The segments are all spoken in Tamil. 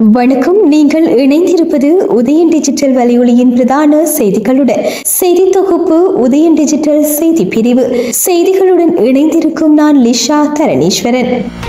வணக்கம் நீங்கள் இணைந்திருப்பது உதயன் டிஜிட்டல் வலையொலியின் பிரதான செய்திகளுடன் செய்தி தொகுப்பு உதயன் டிஜிட்டல் செய்தி பிரிவு செய்திகளுடன் இணைந்திருக்கும் நான் லிஷா தரணீஸ்வரன்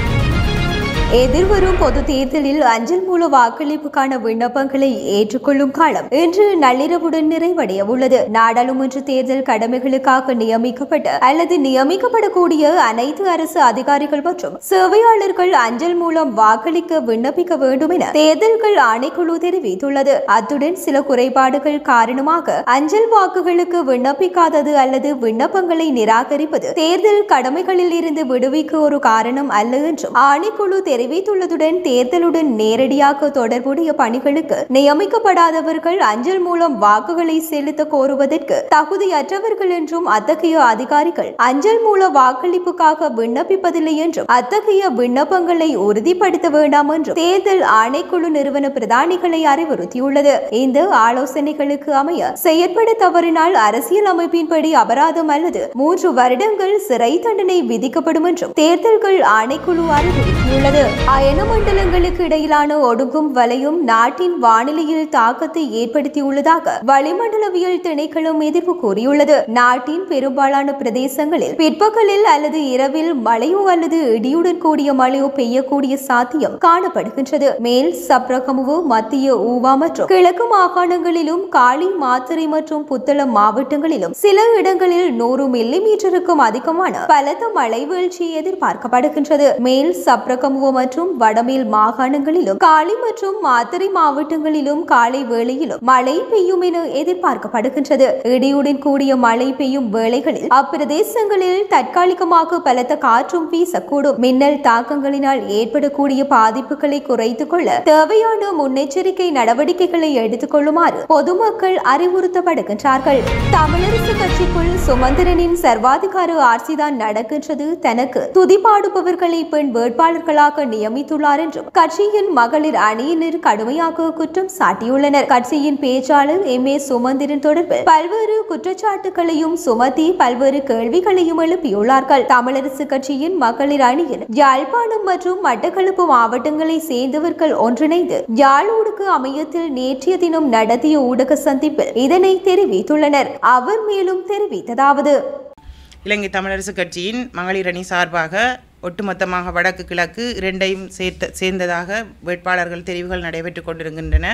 எதிர்வரும் பொது தேர்தலில் அஞ்சல் மூல வாக்களிப்புக்கான விண்ணப்பங்களை ஏற்றுக்கொள்ளும் காலம் இன்று நள்ளிரவுடன் நிறைவடைய உள்ளது நாடாளுமன்ற தேர்தல் கடமைகளுக்காக நியமிக்கப்பட்ட அல்லது நியமிக்கப்படக்கூடிய அனைத்து அரசு அதிகாரிகள் மற்றும் சேவையாளர்கள் அஞ்சல் மூலம் வாக்களிக்க விண்ணப்பிக்க வேண்டும் என தேர்தல்கள் ஆணைக்குழு தெரிவித்துள்ளது அத்துடன் சில குறைபாடுகள் காரணமாக அஞ்சல் வாக்குகளுக்கு விண்ணப்பிக்காதது அல்லது விண்ணப்பங்களை நிராகரிப்பது தேர்தல் கடமைகளில் இருந்து விடுவிக்க ஒரு காரணம் அல்ல என்றும் ஆணைக்குழு தெரிவித்துள்ளதுடன் தேர்தலுடன் நேரடியாக தொடர்புடைய பணிகளுக்கு நியமிக்கப்படாதவர்கள் அஞ்சல் மூலம் வாக்குகளை செலுத்த கோருவதற்கு தகுதியற்றவர்கள் என்றும் அத்தகைய அதிகாரிகள் அஞ்சல் மூல வாக்களிப்புக்காக விண்ணப்பிப்பதில்லை என்றும் அத்தகைய விண்ணப்பங்களை உறுதிப்படுத்த வேண்டாம் என்றும் தேர்தல் ஆணைக்குழு நிறுவன பிரதானிகளை அறிவுறுத்தியுள்ளது இந்த ஆலோசனைகளுக்கு அமைய செயற்பட தவறினால் அரசியல் அமைப்பின்படி அபராதம் அல்லது மூன்று வருடங்கள் சிறை தண்டனை விதிக்கப்படும் என்றும் தேர்தல்கள் ஆணைக்குழு அறிவுறுத்தியுள்ளது அயன மண்டலங்களுக்கு இடையிலான ஒடுங்கும் வலையும் நாட்டின் வானிலையில் தாக்கத்தை ஏற்படுத்தியுள்ளதாக வளிமண்டலவியல் திணைக்களம் எதிர்ப்பு கூறியுள்ளது நாட்டின் பெரும்பாலான பிரதேசங்களில் பிற்பகலில் அல்லது இரவில் மழையோ அல்லது இடியுடன் கூடிய மழையோ பெய்யக்கூடிய சாத்தியம் காணப்படுகின்றது மேல் சப்ரகமுவு மத்திய ஊவா மற்றும் கிழக்கு மாகாணங்களிலும் காலி மாத்தறை மற்றும் புத்தளம் மாவட்டங்களிலும் சில இடங்களில் நூறு மில்லி மீட்டருக்கும் அதிகமான பலத்த மழை வீழ்ச்சி எதிர்பார்க்கப்படுகின்றது மேல் சப்ரகமுவ மற்றும் வடமேல் மாகாணங்களிலும் காலி மற்றும் மாத்தறை மாவட்டங்களிலும் காலை வேளையிலும் மழை பெய்யும் என எதிர்பார்க்கப்படுகின்றது இடியுடன் கூடிய மழை பெய்யும் வேளைகளில் அப்பிரதேசங்களில் தற்காலிகமாக பலத்த காற்றும் வீசக்கூடும் மின்னல் தாக்கங்களினால் ஏற்படக்கூடிய பாதிப்புகளை குறைத்துக் கொள்ள தேவையான முன்னெச்சரிக்கை நடவடிக்கைகளை எடுத்துக் கொள்ளுமாறு பொதுமக்கள் அறிவுறுத்தப்படுகின்றார்கள் தமிழரசு கட்சிக்குள் சுமந்திரனின் சர்வாதிகார ஆட்சிதான் நடக்கின்றது தனக்கு துதிபாடுபவர்களை பெண் வேட்பாளர்களாக நியமித்துள்ளார் என்றும் கட்சியின் மகளிர் அணியினர் கடுமையாக குற்றம் சாட்டியுள்ளனர் கட்சியின் பேச்சாளர் எம் ஏ சுமந்திரன் தொடர்பில் பல்வேறு குற்றச்சாட்டுகளையும் சுமத்தி பல்வேறு கேள்விகளையும் எழுப்பியுள்ளார்கள் தமிழரசு கட்சியின் மகளிர் அணியின் யாழ்ப்பாணம் மற்றும் மட்டக்களப்பு மாவட்டங்களை சேர்ந்தவர்கள் ஒன்றிணைந்து யாழோடுக்கு அமையத்தில் நேற்றைய தினம் நடத்திய ஊடக சந்திப்பில் இதனை தெரிவித்துள்ளனர் அவர் மேலும் தெரிவித்ததாவது இலங்கை தமிழரசு கட்சியின் மகளிர் அணி சார்பாக ஒட்டுமொத்தமாக வடக்கு கிழக்கு இரண்டையும் சேர்த்த சேர்ந்ததாக வேட்பாளர்கள் தெரிவுகள் நடைபெற்று கொண்டிருக்கின்றன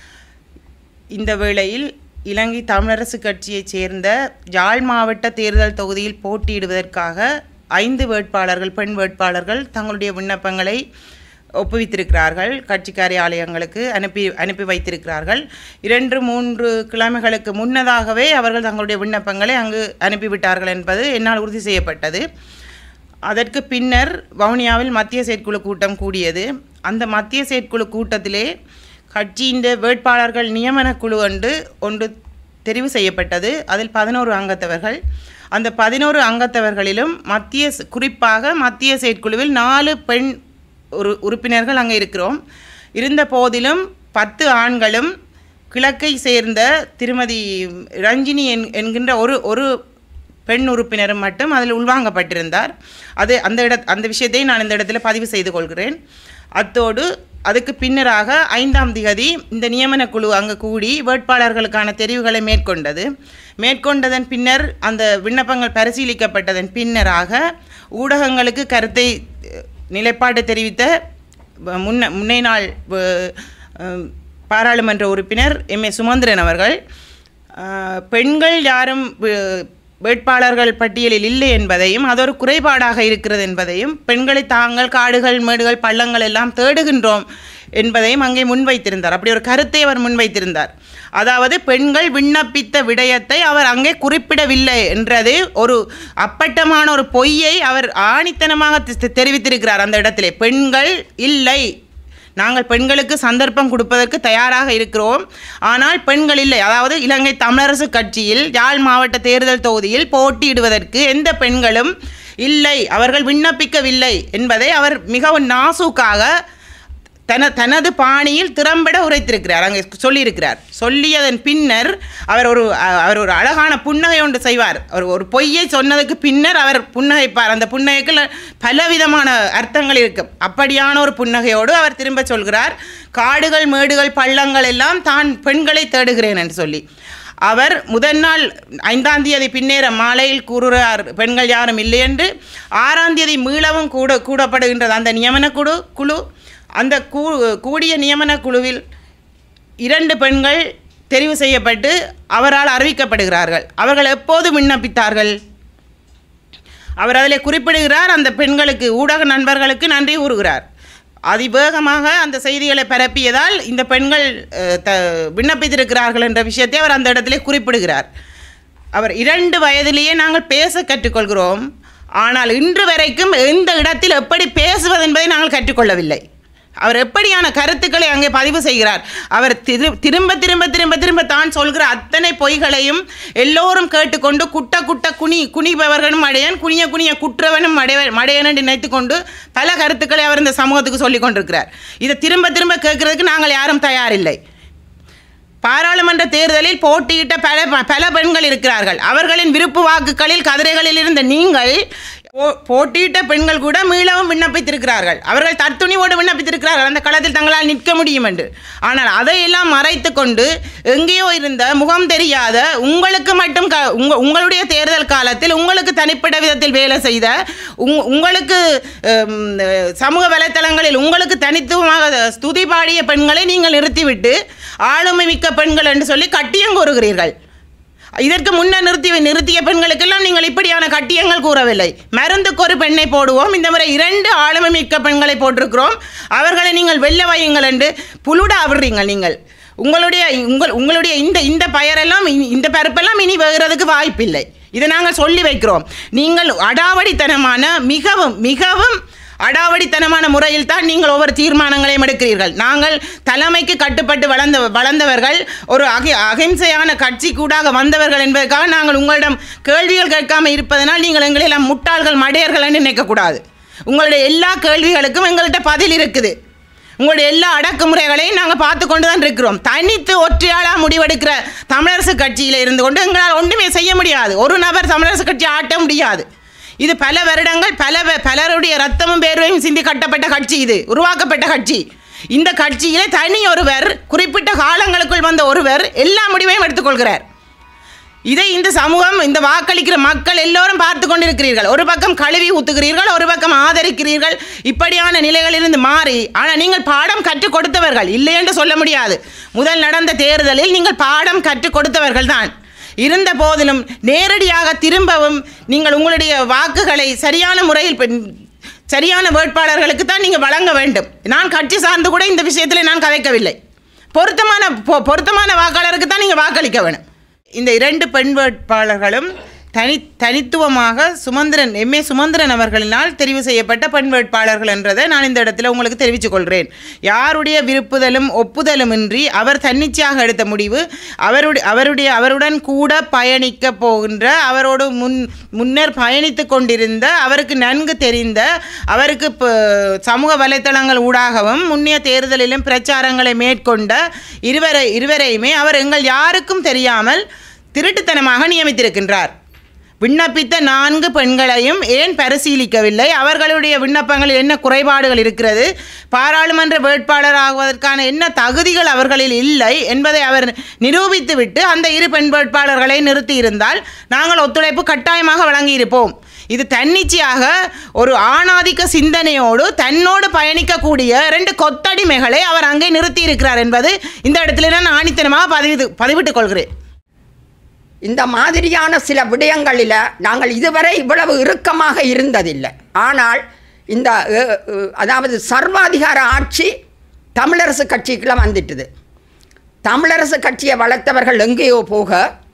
இந்த வேளையில் இலங்கை தமிழரசு கட்சியைச் சேர்ந்த யாழ் மாவட்ட தேர்தல் தொகுதியில் போட்டியிடுவதற்காக ஐந்து வேட்பாளர்கள் பெண் வேட்பாளர்கள் தங்களுடைய விண்ணப்பங்களை ஒப்புவித்திருக்கிறார்கள் கட்சி காரியாலயங்களுக்கு அனுப்பி அனுப்பி வைத்திருக்கிறார்கள் இரண்டு மூன்று கிழமைகளுக்கு முன்னதாகவே அவர்கள் தங்களுடைய விண்ணப்பங்களை அங்கு அனுப்பிவிட்டார்கள் என்பது என்னால் உறுதி செய்யப்பட்டது அதற்கு பின்னர் வவுனியாவில் மத்திய செயற்குழு கூட்டம் கூடியது அந்த மத்திய செயற்குழு கூட்டத்திலே கட்சியின் வேட்பாளர்கள் நியமன குழு ஒன்று ஒன்று தெரிவு செய்யப்பட்டது அதில் பதினோரு அங்கத்தவர்கள் அந்த பதினோரு அங்கத்தவர்களிலும் மத்திய குறிப்பாக மத்திய செயற்குழுவில் நாலு பெண் ஒரு உறுப்பினர்கள் அங்கே இருக்கிறோம் இருந்த போதிலும் பத்து ஆண்களும் கிழக்கை சேர்ந்த திருமதி ரஞ்சினி என் என்கின்ற ஒரு ஒரு பெண் உறுப்பினரும் மட்டும் அதில் உள்வாங்கப்பட்டிருந்தார் அது அந்த இட அந்த விஷயத்தை நான் இந்த இடத்துல பதிவு செய்து கொள்கிறேன் அத்தோடு அதுக்கு பின்னராக ஐந்தாம் திகதி இந்த நியமன குழு அங்கு கூடி வேட்பாளர்களுக்கான தெரிவுகளை மேற்கொண்டது மேற்கொண்டதன் பின்னர் அந்த விண்ணப்பங்கள் பரிசீலிக்கப்பட்டதன் பின்னராக ஊடகங்களுக்கு கருத்தை நிலைப்பாடு தெரிவித்த முன்ன முன்னை நாள் பாராளுமன்ற உறுப்பினர் எம் ஏ சுமந்திரன் அவர்கள் பெண்கள் யாரும் வேட்பாளர்கள் பட்டியலில் இல்லை என்பதையும் அது ஒரு குறைபாடாக இருக்கிறது என்பதையும் பெண்களை தாங்கள் காடுகள் மேடுகள் பள்ளங்கள் எல்லாம் தேடுகின்றோம் என்பதையும் அங்கே முன்வைத்திருந்தார் அப்படி ஒரு கருத்தை அவர் முன்வைத்திருந்தார் அதாவது பெண்கள் விண்ணப்பித்த விடயத்தை அவர் அங்கே குறிப்பிடவில்லை என்றது ஒரு அப்பட்டமான ஒரு பொய்யை அவர் ஆணித்தனமாக தெரிவித்திருக்கிறார் அந்த இடத்திலே பெண்கள் இல்லை நாங்கள் பெண்களுக்கு சந்தர்ப்பம் கொடுப்பதற்கு தயாராக இருக்கிறோம் ஆனால் பெண்கள் இல்லை அதாவது இலங்கை தமிழரசு கட்சியில் யாழ் மாவட்ட தேர்தல் தொகுதியில் போட்டியிடுவதற்கு எந்த பெண்களும் இல்லை அவர்கள் விண்ணப்பிக்கவில்லை என்பதை அவர் மிகவும் நாசூக்காக தன தனது பாணியில் திறம்பட உரைத்திருக்கிறார் அங்கே சொல்லியிருக்கிறார் சொல்லியதன் பின்னர் அவர் ஒரு அ- அவர் ஒரு அழகான புன்னகை ஒன்று செய்வார் ஒரு ஒரு பொய்யை சொன்னதுக்கு பின்னர் அவர் புன்னகைப்பார் அந்த புன்னகைக்குள்ள பலவிதமான அர்த்தங்கள் இருக்கும் அப்படியான ஒரு புன்னகையோடு அவர் திரும்ப சொல்கிறார் காடுகள் மேடுகள் பள்ளங்கள் எல்லாம் தான் பெண்களை தேடுகிறேன் என்று சொல்லி அவர் முதல் நாள் ஐந்தாம் தேதி பின்னேற மாலையில் கூறுகிறார் பெண்கள் யாரும் இல்லை என்று ஆறாம் தேதி மீளவும் கூட கூடப்படுகின்றது அந்த நியமன குழு குழு அந்த கூ கூடிய நியமன குழுவில் இரண்டு பெண்கள் தெரிவு செய்யப்பட்டு அவரால் அறிவிக்கப்படுகிறார்கள் அவர்கள் எப்போது விண்ணப்பித்தார்கள் அவர் அதில் குறிப்பிடுகிறார் அந்த பெண்களுக்கு ஊடக நண்பர்களுக்கு நன்றி கூறுகிறார் அதிவேகமாக அந்த செய்திகளை பரப்பியதால் இந்த பெண்கள் அஹ், த விண்ணப்பித்திருக்கிறார்கள் என்ற விஷயத்தை அவர் அந்த இடத்திலே குறிப்பிடுகிறார் அவர் இரண்டு வயதிலேயே நாங்கள் பேச கற்றுக்கொள்கிறோம் ஆனால் இன்று வரைக்கும் எந்த இடத்தில் எப்படி பேசுவது என்பதை நாங்கள் கற்றுக்கொள்ளவில்லை அவர் எப்படியான கருத்துக்களை அங்கே பதிவு செய்கிறார் அவர் திரு திரும்ப திரும்ப திரும்ப திரும்ப தான் சொல்கிற அத்தனை பொய்களையும் எல்லோரும் கேட்டுக்கொண்டு குட்ட குட்ட குனி குனிபவர்களும் அடையன் குனிய குனிய குற்றவனும் மடைய மடையன் என்று நினைத்துக்கொண்டு பல கருத்துக்களை அவர் இந்த சமூகத்துக்கு சொல்லிக் கொண்டிருக்கிறார் இதை திரும்ப திரும்ப கேட்கறதுக்கு நாங்கள் யாரும் தயாரில்லை பாராளுமன்ற தேர்தலில் போட்டியிட்ட பல பல பெண்கள் இருக்கிறார்கள் அவர்களின் விருப்பு வாக்குகளில் கதிரைகளில் இருந்த நீங்கள் போ- போட்டியிட்ட பெண்கள் கூட மீளவும் விண்ணப்பித்திருக்கிறார்கள் அவர்கள் தத்துணிவோடு விண்ணப்பித்திருக்கிறார்கள் அந்த களத்தில் தங்களால் நிற்க முடியும் என்று ஆனால் அதையெல்லாம் மறைத்து கொண்டு எங்கேயோ இருந்த முகம் தெரியாத உங்களுக்கு மட்டும் க உங்க உங்களுடைய தேர்தல் காலத்தில் உங்களுக்கு தனிப்பட்ட விதத்தில் வேலை செய்த உங் உங்களுக்கு ஹம், சமூக வலைத்தளங்களில் உங்களுக்கு தனித்துவமாக ஸ்துதி பாடிய பெண்களை நீங்கள் நிறுத்திவிட்டு ஆளுமை மிக்க பெண்கள் என்று சொல்லி கட்டியம் கூறுகிறீர்கள் இதற்கு முன்னர் நிறுத்தி நிறுத்திய பெண்களுக்கெல்லாம் நீங்கள் இப்படியான கட்டியங்கள் கூறவில்லை மருந்துக்கு ஒரு பெண்ணை போடுவோம் இந்த முறை இரண்டு ஆளுமை மிக்க பெண்களை போட்டிருக்கிறோம் அவர்களை நீங்கள் வெல்ல வையுங்கள் என்று புலுடா விடுறீங்கள் நீங்கள் உங்களுடைய உங்கள் உங்களுடைய இந்த இந்த பெயரெல்லாம் இ- இந்த பருப்பெல்லாம் இனி வேகிறதுக்கு வாய்ப்பில்லை இதை நாங்கள் சொல்லி வைக்கிறோம் நீங்கள் அடாவடித்தனமான மிகவும் மிகவும் அடாவடித்தனமான முறையில் தான் நீங்கள் ஒவ்வொரு தீர்மானங்களையும் எடுக்கிறீர்கள் நாங்கள் தலைமைக்கு கட்டுப்பட்டு வளர்ந்த வளர்ந்தவர்கள் ஒரு அகி அகிம்சையான கட்சி கூடாக வந்தவர்கள் என்பதற்காக நாங்கள் உங்களிடம் கேள்விகள் கேட்காம இருப்பதனால் நீங்கள் எங்களை எல்லாம் முட்டாள்கள் மடையர்கள் என்று நினைக்கக்கூடாது உங்களுடைய எல்லா கேள்விகளுக்கும் எங்கள்கிட்ட பதில் இருக்குது உங்களுடைய எல்லா அடக்குமுறைகளையும் நாங்கள் பார்த்து கொண்டு தான் இருக்கிறோம் தனித்து ஒற்றையாளாக முடிவெடுக்கிற தமிழரசு கட்சியில் இருந்து கொண்டு எங்களால் ஒன்றுமே செய்ய முடியாது ஒரு நபர் தமிழரசு கட்சி ஆட்ட முடியாது இது பல வருடங்கள் பல வ- பலருடைய ரத்தமும் பேர்வையும் சிந்தி கட்டப்பட்ட கட்சி இது உருவாக்கப்பட்ட கட்சி இந்த கட்சியிலே தனி ஒருவர் குறிப்பிட்ட காலங்களுக்குள் வந்த ஒருவர் எல்லா முடிவையும் எடுத்துக்கொள்கிறார் இதை இந்த சமூகம் இந்த வாக்களிக்கிற மக்கள் எல்லோரும் பார்த்து கொண்டிருக்கிறீர்கள் ஒரு பக்கம் கழுவி ஊத்துகிறீர்கள் ஒரு பக்கம் ஆதரிக்கிறீர்கள் இப்படியான நிலைகளிலிருந்து மாறி ஆனால் நீங்கள் பாடம் கற்றுக் கொடுத்தவர்கள் இல்லை என்று சொல்ல முடியாது முதல் நடந்த தேர்தலில் நீங்கள் பாடம் கற்றுக் கொடுத்தவர்கள் தான் இருந்த போதிலும் நேரடியாக திரும்பவும் நீங்கள் உங்களுடைய வாக்குகளை சரியான முறையில் பெ- சரியான வேட்பாளர்களுக்கு தான் நீங்கள் வழங்க வேண்டும் நான் கட்சி சார்ந்து கூட இந்த விஷயத்தில் நான் கதைக்கவில்லை பொருத்தமான பொ- பொருத்தமான வாக்காளருக்கு தான் நீங்கள் வாக்களிக்க வேணும் இந்த இரண்டு பெண் வேட்பாளர்களும் தனி தனித்துவமாக சுமந்திரன் எம்ஏ சுமந்திரன் அவர்களினால் தெரிவு செய்யப்பட்ட பெண் வேட்பாளர்கள் என்றதை நான் இந்த இடத்துல உங்களுக்கு தெரிவித்துக் கொள்கிறேன் யாருடைய விருப்புதலும் ஒப்புதலுமின்றி அவர் தன்னிச்சையாக எடுத்த முடிவு அவருடைய அவருடைய அவருடன் கூட பயணிக்க போகின்ற அவரோடு முன் முன்னர் பயணித்து கொண்டிருந்த அவருக்கு நன்கு தெரிந்த அவருக்கு ப- சமூக வலைத்தளங்கள் ஊடாகவும் முன்னைய தேர்தலிலும் பிரச்சாரங்களை மேற்கொண்ட இருவரை இருவரையுமே அவர் எங்கள் யாருக்கும் தெரியாமல் திருட்டுத்தனமாக நியமித்திருக்கின்றார் விண்ணப்பித்த நான்கு பெண்களையும் ஏன் பரிசீலிக்கவில்லை அவர்களுடைய விண்ணப்பங்களில் என்ன குறைபாடுகள் இருக்கிறது பாராளுமன்ற வேட்பாளர் ஆகுவதற்கான என்ன தகுதிகள் அவர்களில் இல்லை என்பதை அவர் நிரூபித்துவிட்டு அந்த இரு பெண் வேட்பாளர்களை நிறுத்தியிருந்தால் நாங்கள் ஒத்துழைப்பு கட்டாயமாக வழங்கியிருப்போம் இது தன்னிச்சையாக ஒரு ஆணாதிக்க சிந்தனையோடு தன்னோடு பயணிக்கக்கூடிய ரெண்டு கொத்தடிமைகளை அவர் அங்கே நிறுத்தி இருக்கிறார் என்பது இந்த இடத்துல நான் ஆணித்தனமாக பதிவு பதிவிட்டுக் கொள்கிறேன் இந்த மாதிரியான சில விடயங்களில் நாங்கள் இதுவரை இவ்வளவு இறுக்கமாக இருந்ததில்லை ஆனால் இந்த அ, அ, அதாவது சர்வாதிகார ஆட்சி தமிழரசு கட்சிக்குள்ள வந்துட்டுது தமிழரசு கட்சியை வளர்த்தவர்கள் எங்கேயோ போக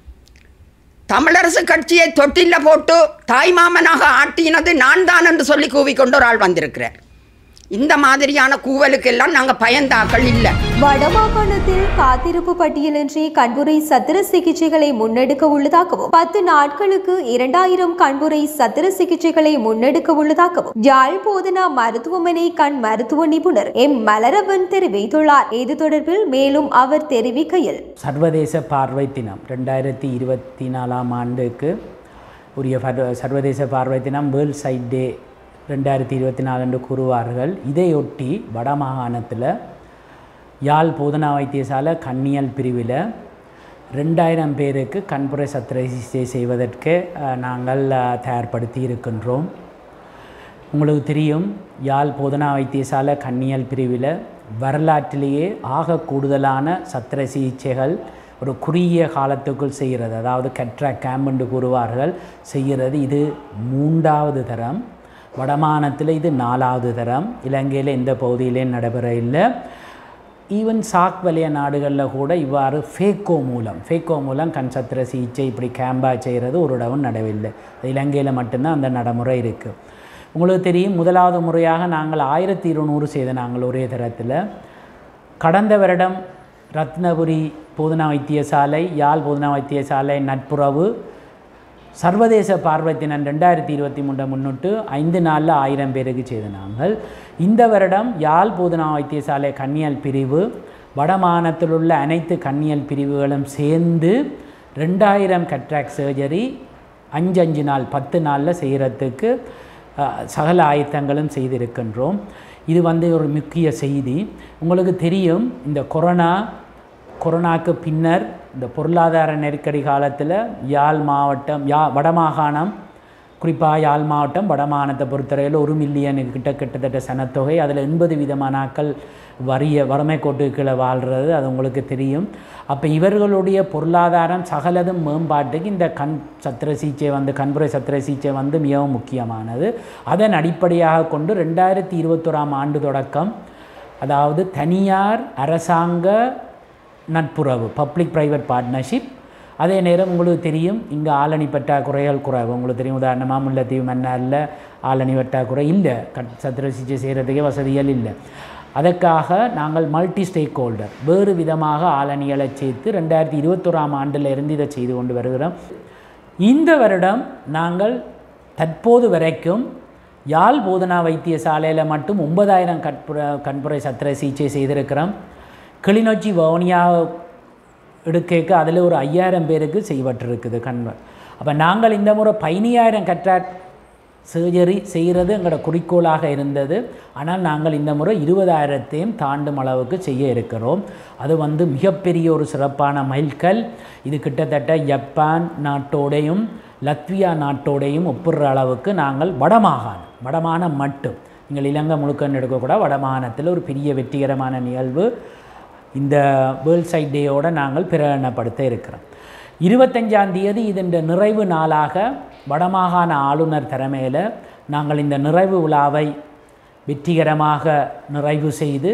தமிழரசு கட்சியை தொட்டில்ல போட்டு தாய்மாமனாக ஆட்டினது நான் தான் என்று சொல்லி கூவிக்கொண்டு ஒரு ஆள் வந்திருக்கிறார் இந்த மாதிரியான கூவலுக்கெல்லாம் நாங்கள் பயந்தாக்கள் இல்லை வடமாகாணத்தில் காத்திருப்பு பட்டியலின்றி கண்புரை சத்திர சிகிச்சைகளை முன்னெடுக்க உள்ளதாகவும் பத்து நாட்களுக்கு இரண்டாயிரம் கண்புரை சத்திர சிகிச்சைகளை முன்னெடுக்க உள்ளதாகவும் யாழ் போதனா மருத்துவமனை கண் மருத்துவ நிபுணர் எம் மலரவன் தெரிவித்துள்ளார் இது தொடர்பில் மேலும் அவர் தெரிவிக்கையில் சர்வதேச பார்வை தினம் ரெண்டாயிரத்தி இருபத்தி நாலாம் ஆண்டுக்கு உரிய பர்- சர்வதேச பார்வை தினம் வேர்ல்ட் சைட் டே ரெண்டாயிரத்தி இருபத்தி நாலு என்று கூறுவார்கள் இதையொட்டி வடமாகாணத்தில் யாழ் போதனா வைத்தியசாலை கண்ணியல் பிரிவில் ரெண்டாயிரம் பேருக்கு கண்புரை சத்திர சிகிச்சை செய்வதற்கு அஹ், நாங்கள் அஹ், தயார்படுத்தி இருக்கின்றோம் உங்களுக்கு தெரியும் யாழ் போதனா வைத்தியசாலை கண்ணியல் பிரிவில் வரலாற்றிலேயே ஆக கூடுதலான சத்திர சிகிச்சைகள் ஒரு குறுகிய காலத்துக்குள் செய்கிறது அதாவது கற்ற கேம்ப் என்று கூறுவார்கள் செய்கிறது இது மூன்றாவது தரம் வடமானத்தில் இது நாலாவது தரம் இலங்கையில் எந்த பகுதியிலையும் நடைபெற இல்லை ஈவன் சாக் வலய நாடுகளில் கூட இவ்வாறு ஃபேக்கோ மூலம் ஃபேக்கோ மூலம் கண் சத்திர சிகிச்சை இப்படி கேம்பாக செய்கிறது ஒரு இடமும் நடவில்லை இலங்கையில் மட்டும்தான் அந்த நடைமுறை இருக்குது உங்களுக்கு தெரியும் முதலாவது முறையாக நாங்கள் ஆயிரத்தி இருநூறு செய்த நாங்கள் ஒரே தரத்தில் கடந்த வருடம் ரத்னபுரி போதனா வைத்தியசாலை யாழ் போதனா வைத்தியசாலை நட்புறவு சர்வதேச பார்வை தினம் ரெண்டாயிரத்தி இருபத்தி மூன்றை முன்னிட்டு ஐந்து நாளில் ஆயிரம் பேருக்கு செய்த நாங்கள் இந்த வருடம் யாழ் போதனா வைத்தியசாலை கன்னியல் பிரிவு வடமானத்தில் உள்ள அனைத்து கன்னியல் பிரிவுகளும் சேர்ந்து ரெண்டாயிரம் கட்ராக் சர்ஜரி அஞ்சு அஞ்சு நாள் பத்து நாளில் செய்கிறதுக்கு அஹ், சகல ஆயத்தங்களும் செய்திருக்கின்றோம் இது வந்து ஒரு முக்கிய செய்தி உங்களுக்கு தெரியும் இந்த கொரோனா கொரோனாக்கு பின்னர் இந்த பொருளாதார நெருக்கடி காலத்தில் யாழ் மாவட்டம் யா வடமாகாணம் குறிப்பாக யாழ் மாவட்டம் வடமாகாணத்தை பொறுத்தவரையில் ஒரு மில்லியன் கிட்ட கிட்டத்தட்ட சனத்தொகை அதில் எண்பது விதமானாக்கள் வறிய வறுமை கோட்டுக்கு கீழே வாழ்கிறது அது உங்களுக்கு தெரியும் அப்போ இவர்களுடைய பொருளாதாரம் சகலதும் மேம்பாட்டுக்கு இந்த கண் சத்திர சிகிச்சை வந்து கண்புரை சத்திர சிகிச்சை வந்து மிகவும் முக்கியமானது அதன் அடிப்படையாக கொண்டு ரெண்டாயிரத்தி இருபத்தோராம் ஆண்டு தொடக்கம் அதாவது தனியார் அரசாங்க நட்புறவு பப்ளிக் ப்ரைவேட் பார்ட்னர்ஷிப் அதே நேரம் உங்களுக்கு தெரியும் இங்கே ஆளணி பற்றாக்குறைகள் குறைவு உங்களுக்கு தெரியும் உதாரணமாக முல்லைத்தீவு மன்னாரில் ஆளணி பற்றாக்குறை இல்லை கட் சத்திர சிகிச்சை செய்கிறதுக்கே வசதிகள் இல்லை அதற்காக நாங்கள் மல்டி ஸ்டேக் ஹோல்டர் வேறு விதமாக ஆளணிகளை சேர்த்து ரெண்டாயிரத்தி இருபத்தோராம் ஆண்டில் இருந்து இதை செய்து கொண்டு வருகிறோம் இந்த வருடம் நாங்கள் தற்போது வரைக்கும் யாழ் போதனா வைத்தியசாலையில் மட்டும் ஒன்பதாயிரம் கற்புற கண்புரை சத்திர சிகிச்சை செய்திருக்கிறோம் கிளிநொச்சி வவுனியா எடுக்க அதில் ஒரு ஐயாயிரம் பேருக்கு செய்யப்பட்டிருக்குது கண்வர் அப்போ நாங்கள் இந்த முறை பதினையாயிரம் கற்றாட் சர்ஜரி செய்கிறது எங்களோட குறிக்கோளாக இருந்தது ஆனால் நாங்கள் இந்த முறை இருபதாயிரத்தையும் தாண்டும் அளவுக்கு செய்ய இருக்கிறோம் அது வந்து மிகப்பெரிய ஒரு சிறப்பான மைல்கல் இது கிட்டத்தட்ட ஜப்பான் நாட்டோடையும் லத்வியா நாட்டோடையும் ஒப்பிடுற அளவுக்கு நாங்கள் வடமாகாணம் வடமாகாணம் மட்டும் நீங்கள் இலங்கை முழுக்கன்னு எடுக்கக்கூட வடமாகாணத்தில் ஒரு பெரிய வெற்றிகரமான நிகழ்வு இந்த வேர்ல்ட் சைட் டேயோட நாங்கள் பிரகடனப்படுத்த இருக்கிறோம் இருபத்தஞ்சாம் தேதி இதன் நிறைவு நாளாக வடமாகாண ஆளுநர் தலைமையில் நாங்கள் இந்த நிறைவு விழாவை வெற்றிகரமாக நிறைவு செய்து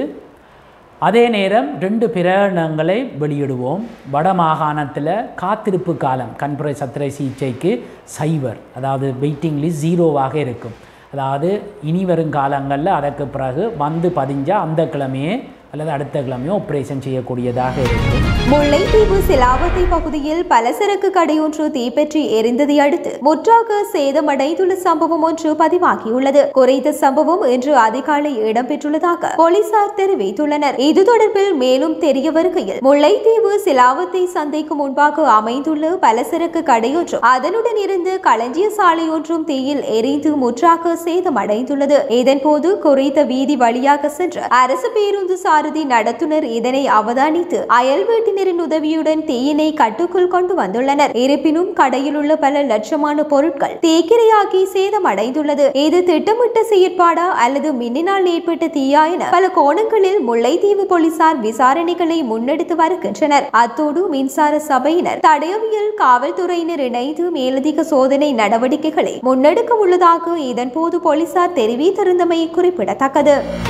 அதே நேரம் ரெண்டு பிரகடனங்களை வெளியிடுவோம் வடமாகாணத்தில் காத்திருப்பு காலம் கண்புரை சத்திரை சிகிச்சைக்கு சைவர் அதாவது வெயிட்டிங் லிஸ்ட் ஜீரோவாக இருக்கும் அதாவது இனி வரும் காலங்களில் அதற்கு பிறகு வந்து பதிஞ்சால் அந்த கிழமையே அல்லது அடுத்த கிழமையோ ஆப்ரேஷன் செய்யக்கூடியதாக இருக்கும் முல்லைத்தீவு சிலாவத்தை பகுதியில் பலசரக்கு கடையொன்று தீப்பற்றி எரிந்ததை அடுத்து முற்றாக சேதமடைந்துள்ள சம்பவம் ஒன்று பதிவாகியுள்ளது குறித்த சம்பவம் இன்று அதிகாலை இடம்பெற்றுள்ளதாக போலீசார் தெரிவித்துள்ளனர் இது தொடர்பில் மேலும் தெரிய வருகையில் முல்லைத்தீவு சிலாவத்தை சந்தைக்கு முன்பாக அமைந்துள்ள பலசரக்கு கடையொன்றும் அதனுடன் இருந்து களஞ்சிய சாலை ஒன்றும் தீயில் எரிந்து முற்றாக சேதமடைந்துள்ளது இதன்போது குறித்த வீதி வழியாக சென்ற அரசு பேருந்து சாரதி நடத்துனர் இதனை அவதானித்து அயல் வீட்டினரின் உதவியுடன் தீயினை கட்டுக்குள் கொண்டு வந்துள்ளனர் இருப்பினும் கடையில் உள்ள பல லட்சமான பொருட்கள் தீக்கிரையாகி சேதமடைந்துள்ளது இது திட்டமிட்ட செயற்பாடா அல்லது மின்னினால் ஏற்பட்ட தீயா என பல கோணங்களில் முல்லைத்தீவு போலீசார் விசாரணைகளை முன்னெடுத்து வருகின்றனர் அத்தோடு மின்சார சபையினர் தடயவியல் காவல்துறையினர் இணைந்து மேலதிக சோதனை நடவடிக்கைகளை முன்னெடுக்க உள்ளதாக இதன்போது போலீசார் தெரிவித்திருந்தமை குறிப்பிடத்தக்கது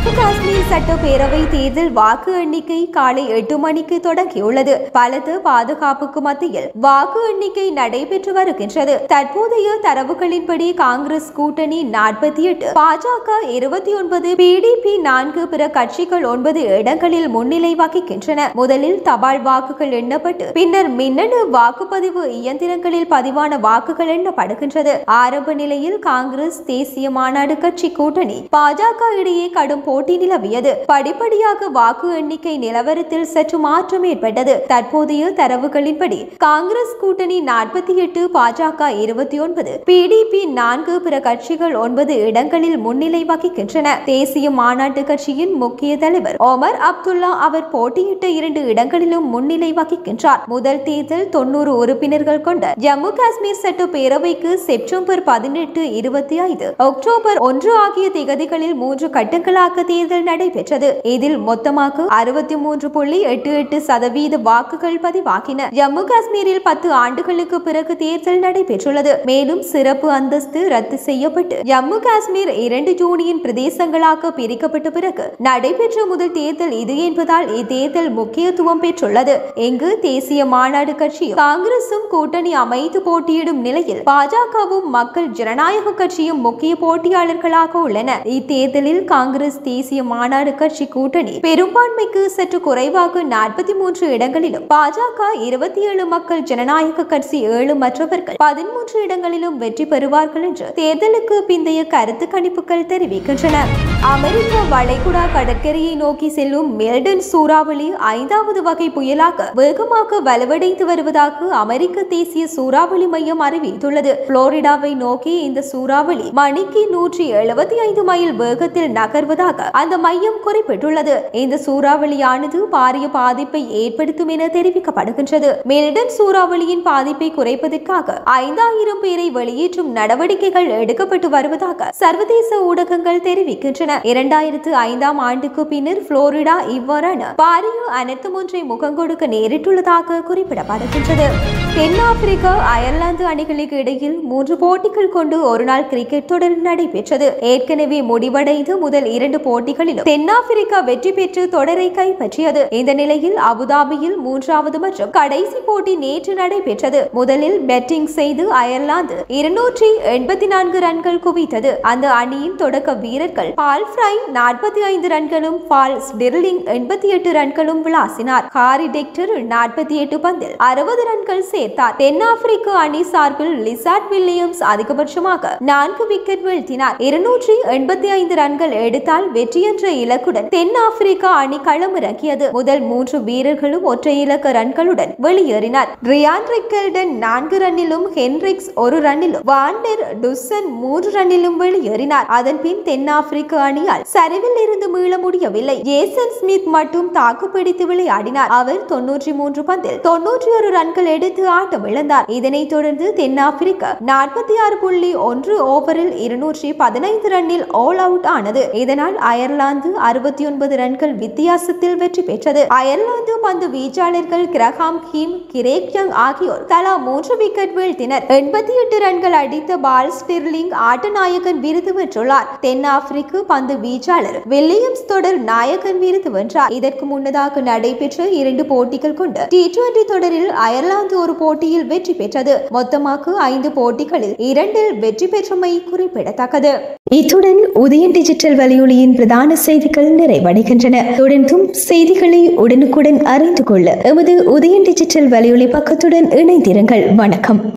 ஜம்மு காஷ்மீர் சட்டப்பேரவை தேர்தல் வாக்கு எண்ணிக்கை காலை எட்டு மணிக்கு தொடங்கியுள்ளது பலத்த பாதுகாப்புக்கு மத்தியில் வாக்கு எண்ணிக்கை நடைபெற்று வருகின்றது தற்போதைய தரவுகளின்படி காங்கிரஸ் கூட்டணி நாற்பத்தி எட்டு பாஜக இருபத்தி ஒன்பது பிடிபி நான்கு பிற கட்சிகள் ஒன்பது இடங்களில் முன்னிலை வகிக்கின்றன முதலில் தபால் வாக்குகள் எண்ணப்பட்டு பின்னர் மின்னணு வாக்குப்பதிவு இயந்திரங்களில் பதிவான வாக்குகள் எண்ணப்படுகின்றது ஆரம்ப நிலையில் காங்கிரஸ் தேசிய மாநாடு கட்சி கூட்டணி பாஜக இடையே கடும் போட்டி நிலவியது படிப்படியாக வாக்கு எண்ணிக்கை நிலவரத்தில் சற்று மாற்றம் ஏற்பட்டது தற்போதைய தரவுகளின்படி காங்கிரஸ் கூட்டணி நாற்பத்தி எட்டு பாஜக இருபத்தி ஒன்பது பிடிபி நான்கு பிற கட்சிகள் ஒன்பது இடங்களில் முன்னிலை வகிக்கின்றன தேசிய மாநாட்டு கட்சியின் முக்கிய தலைவர் ஒமர் அப்துல்லா அவர் போட்டியிட்ட இரண்டு இடங்களிலும் முன்னிலை வகிக்கின்றார் முதல் தேர்தல் தொண்ணூறு உறுப்பினர்கள் கொண்ட ஜம்மு காஷ்மீர் சட்ட பேரவைக்கு செப்டம்பர் பதினெட்டு இருபத்தி ஐந்து அக்டோபர் ஒன்று ஆகிய திகதிகளில் மூன்று கட்டங்களாக தேர்தல் நடைபெற்றது இதில் மொத்தமாக அறுபத்தி மூன்று புள்ளி எட்டு எட்டு சதவீத வாக்குகள் பதிவாகின ஜம்மு காஷ்மீரில் பத்து ஆண்டுகளுக்கு பிறகு தேர்தல் நடைபெற்றுள்ளது மேலும் சிறப்பு அந்தஸ்து ரத்து செய்யப்பட்டு ஜம்மு காஷ்மீர் இரண்டு யூனியன் பிரதேசங்களாக பிரிக்கப்பட்ட பிறகு நடைபெற்ற முதல் தேர்தல் இது என்பதால் இத்தேர்தல் முக்கியத்துவம் பெற்றுள்ளது இங்கு தேசிய மாநாடு கட்சியும் காங்கிரசும் கூட்டணி அமைத்து போட்டியிடும் நிலையில் பாஜகவும் மக்கள் ஜனநாயக கட்சியும் முக்கிய போட்டியாளர்களாக உள்ளன இத்தேர்தலில் காங்கிரஸ் தேசிய மாநாடு கட்சி கூட்டணி பெரும்பான்மைக்கு சற்று குறைவாக நாற்பத்தி மூன்று இடங்களிலும் பாஜக இருபத்தி ஏழு மக்கள் ஜனநாயக கட்சி ஏழு மற்றவர்கள் பதிமூன்று இடங்களிலும் வெற்றி பெறுவார்கள் என்று தேர்தலுக்கு பிந்தைய கருத்து கணிப்புகள் தெரிவிக்கின்றன அமெரிக்க வளைகுடா கடற்கரையை நோக்கி செல்லும் மெல்டன் சூறாவளி ஐந்தாவது வகை புயலாக வேகமாக வலுவடைந்து வருவதாக அமெரிக்க தேசிய சூறாவளி மையம் அறிவித்துள்ளது புளோரிடாவை நோக்கி இந்த சூறாவளி மணிக்கு நூற்றி எழுபத்தி ஐந்து மைல் வேகத்தில் நகர்வதாக அந்த மையம் குறிப்பிட்டுள்ளது இந்த சூறாவளியானது பாரிய பாதிப்பை ஏற்படுத்தும் என தெரிவிக்கப்படுகின்றது மெல்டன் சூறாவளியின் பாதிப்பை குறைப்பதற்காக ஐந்தாயிரம் பேரை வெளியேற்றும் நடவடிக்கைகள் எடுக்கப்பட்டு வருவதாக சர்வதேச ஊடகங்கள் தெரிவிக்கின்றன இரண்டாயிரத்து ஐந்தாம் ஆண்டுக்கு பின்னர் புளோரிடா இவ்வாறான பாரிய அனர்த்தம் ஒன்றை முகங்கொடுக்க நேரிட்டுள்ளதாக குறிப்பிடப்படுகின்றது தென்னாப்பிரிக்கா அயர்லாந்து அணிகளுக்கு இடையில் மூன்று போட்டிகள் கொண்டு ஒருநாள் கிரிக்கெட் தொடர் நடைபெற்றது ஏற்கனவே முடிவடைந்து முதல் இரண்டு போட்டிகளிலும் தென்னாப்பிரிக்கா வெற்றி பெற்று தொடரை கைப்பற்றியது இந்த நிலையில் அபுதாபியில் மூன்றாவது மற்றும் கடைசி போட்டி நேற்று நடைபெற்றது முதலில் பேட்டிங் செய்து அயர்லாந்து இருநூற்றி எண்பத்தி நான்கு ரன்கள் குவித்தது அந்த அணியின் தொடக்க வீரர்கள் பால் ஃப்ரை நாற்பத்தி ஐந்து ரன்களும் பால் ஸ்டிர்லிங் எண்பத்தி எட்டு ரன்களும் விளாசினார் ஹாரி டெக்டர் நாற்பத்தி எட்டு பந்தில் அறுபது ரன்கள் சேர்த்தார் தென்னாப்பிரிக்க அணி சார்பில் லிசார்ட் வில்லியம்ஸ் அதிகபட்சமாக நான்கு விக்கெட் வீழ்த்தினார் இருநூற்றி எண்பத்தி ஐந்து ரன்கள் எடுத்தால் வெற்றி என்ற இலக்குடன் தென்னாப்பிரிக்கா அணி களமிறங்கியது முதல் மூன்று வீரர்களும் ஒற்றை இலக்க ரன்களுடன் வெளியேறினார் ரியான் ரிக்கல்டன் நான்கு ரன்னிலும் ஹென்ரிக்ஸ் ஒரு ரன்னிலும் வாண்டர் டுசன் மூன்று ரன்னிலும் வெளியேறினார் அதன் பின் தென்னாப்பிரிக்க அணியால் சரிவில் இருந்து மீள முடியவில்லை ஜேசன் ஸ்மித் மட்டும் தாக்குப்பிடித்து விளையாடினார் அவர் தொன்னூற்றி மூன்று பந்தில் தொன்னூற்றி ஒரு ரன்கள் எடுத்து ஆட்டம் இழந்தார் இதனைத் தொடர்ந்து தென்னாப்பிரிக்கா நாற்பத்தி ஆறு புள்ளி ஒன்று ஓவரில் இருநூற்றி பதினைந்து ரன்னில் ஆல் அவுட் ஆனது இதனால் அயர்லாந்து அறுபத்தி ஒன்பது ரன்கள் வித்தியாசத்தில் வெற்றி பெற்றது அயர்லாந்து பந்து வீச்சாளர்கள் கிரஹாம் ஹீம் கிரேக் யங் ஆகியோர் தலா மூன்று விக்கெட் வீழ்த்தினர் எண்பத்தி எட்டு ரன்கள் அடித்த பால் ஸ்டிர்லிங் ஆட்ட நாயகன் விருது வென்றுள்ளார் தென்னாப்பிரிக்க பந்து வீச்சாளர் வில்லியம்ஸ் தொடர் நாயகன் விருது வென்றார் இதற்கு முன்னதாக நடைபெற்ற இரண்டு போட்டிகள் கொண்ட டி டுவெண்டி தொடரில் அயர்லாந்து ஒரு போட்டியில் வெற்றி பெற்றது மொத்தமாக ஐந்து போட்டிகளில் இரண்டில் வெற்றி பெற்றமை குறிப்பிடத்தக்கது இத்துடன் உதயன் டிஜிட்டல் வலையொலியின் பிரதான செய்திகள் நிறைவடைகின்றன தொடர்ந்தும் செய்திகளை உடனுக்குடன் அறிந்து கொள்ள எமது உதயன் டிஜிட்டல் வலையொலி பக்கத்துடன் இணைந்திருங்கள் வணக்கம்